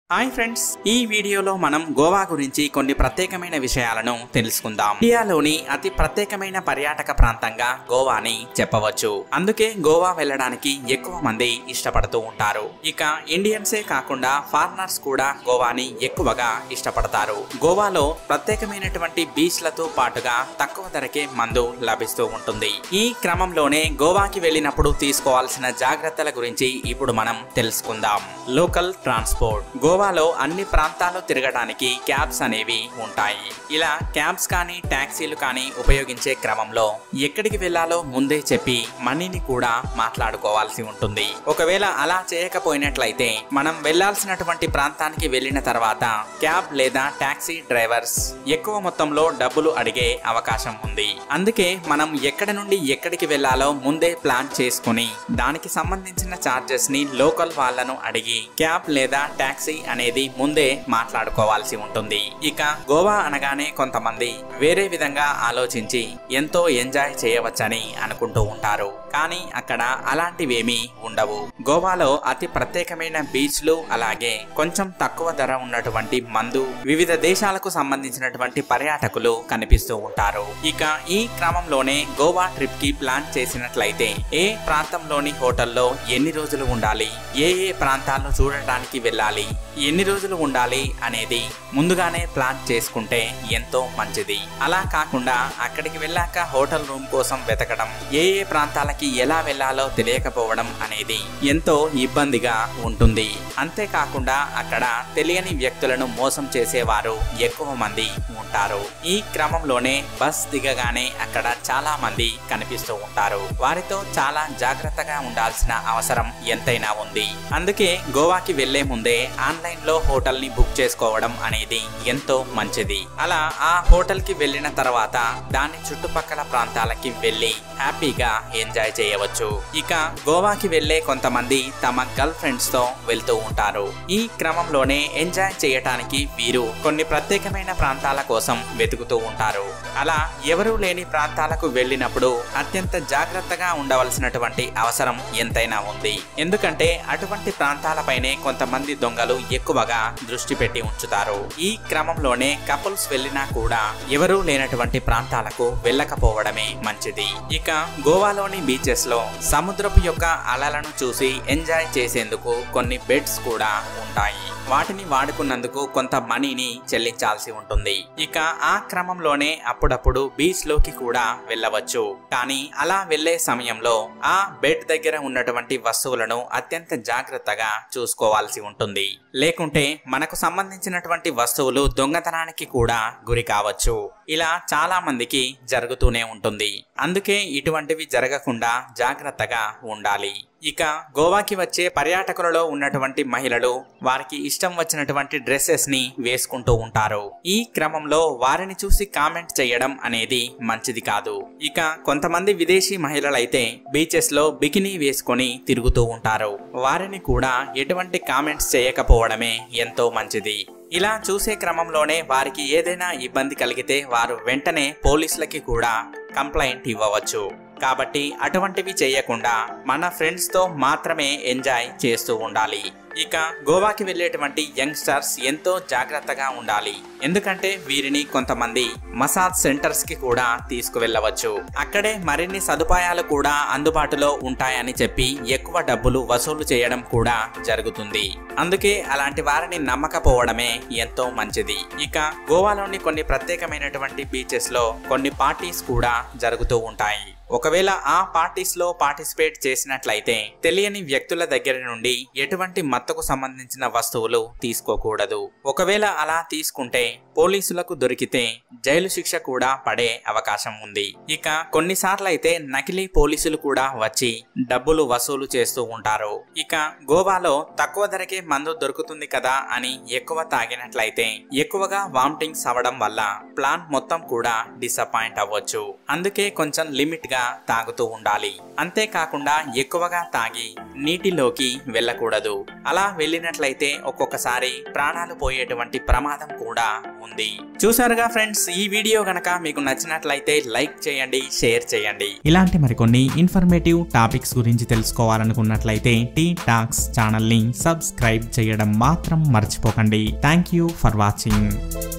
hi friends ఈ వీడియోలో మనం గోవా గురించి కొన్ని ప్రత్యేకమైన విషయాలను తెలుసుకుందాం ఇండియాలోని అతి ప్రత్యేకమైన పర్యాటక ప్రాంతంగా గోవాని చెప్పవచ్చు అందుకే గోవా వెళ్ళడానికి ఎక్కువ మంది ఇష్టపడుతూ ఉంటారు ఇక ఇండియన్సే కాకుండా ఫారినర్స్ కూడా గోవాని ఎక్కువగా ఇష్టపడతారు గోవాలో ప్రత్యేకమైనటువంటి బీచ్లతో పాటుగా తక్కువ ధరకే మందు లభిస్తూ ఉంటుంది ఈ క్రమంలోనే గోవాకి వెళ్ళినప్పుడు తీసుకోవాల్సిన జాగ్రత్తల గురించి ఇప్పుడు మనం తెలుసుకుందాం లోకల్ ట్రాన్స్పోర్ట్ గోవాలో అన్ని ప్రాంతాల్లో తిరగడానికి క్యాబ్స్ అనేవి ఉంటాయి ఇలా క్యాబ్స్ కానీ టాక్సీలు కానీ ఉపయోగించే క్రమంలో ఎక్కడికి వెళ్ళాలో ముందే చెప్పి మనీని కూడా మాట్లాడుకోవాల్సి ఉంటుంది ఒకవేళ అలా చేయకపోయినట్లయితే మనం వెళ్ళాల్సినటువంటి ప్రాంతానికి వెళ్ళిన తర్వాత క్యాబ్ లేదా టాక్సీ డ్రైవర్స్ ఎక్కువ మొత్తంలో డబ్బులు అడిగే అవకాశం ఉంది అందుకే మనం ఎక్కడి నుండి ఎక్కడికి వెళ్ళాలో ముందే ప్లాన్ చేసుకుని దానికి సంబంధించిన చార్జెస్ ని లోకల్ వాళ్ళను అడిగి క్యాబ్ లేదా టాక్సీ అనేది ముందే మాట్లాడుకోవాల్సి ఉంటుంది ఇక గోవా అనగానే కొంతమంది వేరే విధంగా ఆలోచించి ఎంతో ఎంజాయ్ చేయవచ్చని అనుకుంటూ ఉంటారు కానీ అక్కడ అలాంటివేమీ ఉండవు గోవాలో అతి ప్రత్యేకమైన బీచ్లు అలాగే కొంచెం తక్కువ ధర ఉన్నటువంటి మందు వివిధ దేశాలకు సంబంధించినటువంటి పర్యాటకులు కనిపిస్తూ ఉంటారు ఇక ఈ క్రమంలోనే గోవా ట్రిప్ కి ప్లాన్ చేసినట్లయితే ఏ ప్రాంతంలోని హోటల్లో ఎన్ని రోజులు ఉండాలి ఏ ఏ ప్రాంతాలను చూడటానికి వెళ్ళాలి ఎన్ని రోజులు ఉండాలి అనేది ముందుగానే ప్లాన్ చేసుకుంటే ఎంతో మంచిది అలా కాకుండా అక్కడికి వెళ్ళాక హోటల్ రూమ్ కోసం వెతకడం ఏ ఏ ప్రాంతాలకి ఎలా వెళ్ళాలో తెలియకపోవడం అనేది ఎంతో ఇబ్బందిగా ఉంటుంది అంతేకాకుండా అక్కడ తెలియని వ్యక్తులను మోసం చేసేవారు ఎక్కువ మంది ఉంటారు ఈ క్రమంలోనే బస్ దిగగానే అక్కడ చాలా మంది కనిపిస్తూ ఉంటారు వారితో చాలా జాగ్రత్తగా ఉండాల్సిన అవసరం ఎంతైనా ఉంది అందుకే గోవాకి వెళ్లే ముందే ఆన్లైన్ లో హోటల్ ని బుక్ చేసుకోవడం అనేది ఎంతో మంచిది అలా ఆ హోటల్ కి వెళ్ళిన తర్వాత దాని చుట్టుపక్కల ప్రాంతాలకి వెళ్లి హ్యాపీగా ఎంజాయ్ చేయవచ్చు ఇక గోవాకి వెళ్లే కొంతమంది తమ గర్ల్ ఫ్రెండ్స్ తో వెళ్తూ ఉంటారు ఈ క్రమంలోనే ఎంజాయ్ చేయటానికి వీరు కొన్ని ప్రత్యేకమైన ప్రాంతాల కోసం వెతుకుతూ ఉంటారు అలా ఎవరూ లేని ప్రాంతాలకు వెళ్ళినప్పుడు అత్యంత జాగ్రత్తగా ఉండవలసినటువంటి అవసరం ఎంతైనా ఉంది ఎందుకంటే అటువంటి ప్రాంతాలపైనే కొంతమంది దొంగలు ఎక్కువగా దృష్టి పెట్టి ఉంచుతారు ఈ క్రమంలోనే కపుల్స్ వెళ్ళినా కూడా ఎవరూ లేనటువంటి ప్రాంతాలకు వెళ్ళకపోవడమే మంచిది ఇక గోవాలోని బీచెస్ లో సముద్రపు యొక్క అలలను చూసి ఎంజాయ్ చేసేందుకు కొన్ని బెడ్స్ కూడా ఉంటాయి వాటిని వాడుకున్నందుకు కొంత మనీని చెల్లించాల్సి ఉంటుంది ఇక ఆ క్రమంలోనే అప్పుడప్పుడు బీచ్ లోకి కూడా వెళ్ళవచ్చు కానీ అలా వెళ్లే సమయంలో ఆ బెడ్ దగ్గర ఉన్నటువంటి వస్తువులను అత్యంత జాగ్రత్తగా చూసుకోవాల్సి ఉంటుంది లేకుంటే మనకు సంబంధించినటువంటి వస్తువులు దొంగతనానికి కూడా గురి కావచ్చు ఇలా చాలా మందికి జరుగుతూనే ఉంటుంది అందుకే ఇటువంటివి జరగకుండా జాగ్రత్తగా ఉండాలి ఇక గోవాకి వచ్చే పర్యాటకులలో ఉన్నటువంటి మహిళలు వారికి ఇష్టం వచ్చినటువంటి డ్రెస్సెస్ ని వేసుకుంటూ ఉంటారు ఈ క్రమంలో వారిని చూసి కామెంట్ చేయడం అనేది మంచిది కాదు ఇక కొంతమంది విదేశీ మహిళలైతే బీచెస్ లో బికినీ వేసుకొని తిరుగుతూ ఉంటారు వారిని కూడా ఎటువంటి కామెంట్స్ చేయకపోవడమే ఎంతో మంచిది ఇలా చూసే క్రమంలోనే వారికి ఏదైనా ఇబ్బంది కలిగితే వారు వెంటనే పోలీసులకి కూడా కంప్లైంట్ ఇవ్వవచ్చు కాబట్టి అటువంటివి చేయకుండా మన ఫ్రెండ్స్తో మాత్రమే ఎంజాయ్ చేస్తూ ఉండాలి ఇక గోవాకి వెళ్ళేటువంటి యంగ్స్టర్స్ ఎంతో జాగ్రత్తగా ఉండాలి ఎందుకంటే వీరిని కొంతమంది మసాజ్ సెంటర్స్ కి కూడా తీసుకువెళ్ళవచ్చు అక్కడే మరిన్ని సదుపాయాలు కూడా అందుబాటులో ఉంటాయని చెప్పి ఎక్కువ డబ్బులు వసూలు చేయడం కూడా జరుగుతుంది అందుకే అలాంటి వారిని నమ్మకపోవడమే ఎంతో మంచిది ఇక గోవాలోని కొన్ని ప్రత్యేకమైనటువంటి బీచెస్ లో కొన్ని పార్టీస్ కూడా జరుగుతూ ఉంటాయి ఒకవేళ ఆ పార్టీస్ లో పార్టిసిపేట్ చేసినట్లయితే తెలియని వ్యక్తుల దగ్గర నుండి ఎటువంటి మత్తుకు సంబంధించిన వస్తువులు తీసుకోకూడదు ఒకవేళ అలా తీసుకుంటే పోలీసులకు దొరికితే జైలు శిక్ష కూడా పడే అవకాశం ఉంది ఇక కొన్నిసార్లు అయితే నకిలీ పోలీసులు కూడా వచ్చి డబ్బులు వసూలు చేస్తూ ఉంటారు ఇక గోవాలో తక్కువ ధరకే మందు దొరుకుతుంది కదా అని ఎక్కువ తాగినట్లయితే ఎక్కువగా వామిటింగ్స్ అవడం వల్ల ప్లాన్ మొత్తం కూడా డిసప్పాయింట్ అవ్వచ్చు అందుకే కొంచెం లిమిట్ గా తాగుతూ ఉండాలి అంతేకాకుండా ఎక్కువగా తాగి నీటిలోకి వెళ్ళకూడదు అలా వెళ్ళినట్లయితే ఒక్కొక్కసారి ప్రాణాలు పోయేటువంటి ప్రమాదం కూడా ఉంది చూసారుగా ఫ్రెండ్స్ ఈ వీడియో గనక మీకు నచ్చినట్లయితే లైక్ చేయండి షేర్ చేయండి ఇలాంటి మరికొన్ని ఇన్ఫర్మేటివ్ టాపిక్స్ గురించి తెలుసుకోవాలనుకున్నట్లయితే టీ టాక్స్ ఛానల్ని సబ్స్క్రైబ్ చేయడం మాత్రం మర్చిపోకండి థ్యాంక్ యూ ఫర్ వాచింగ్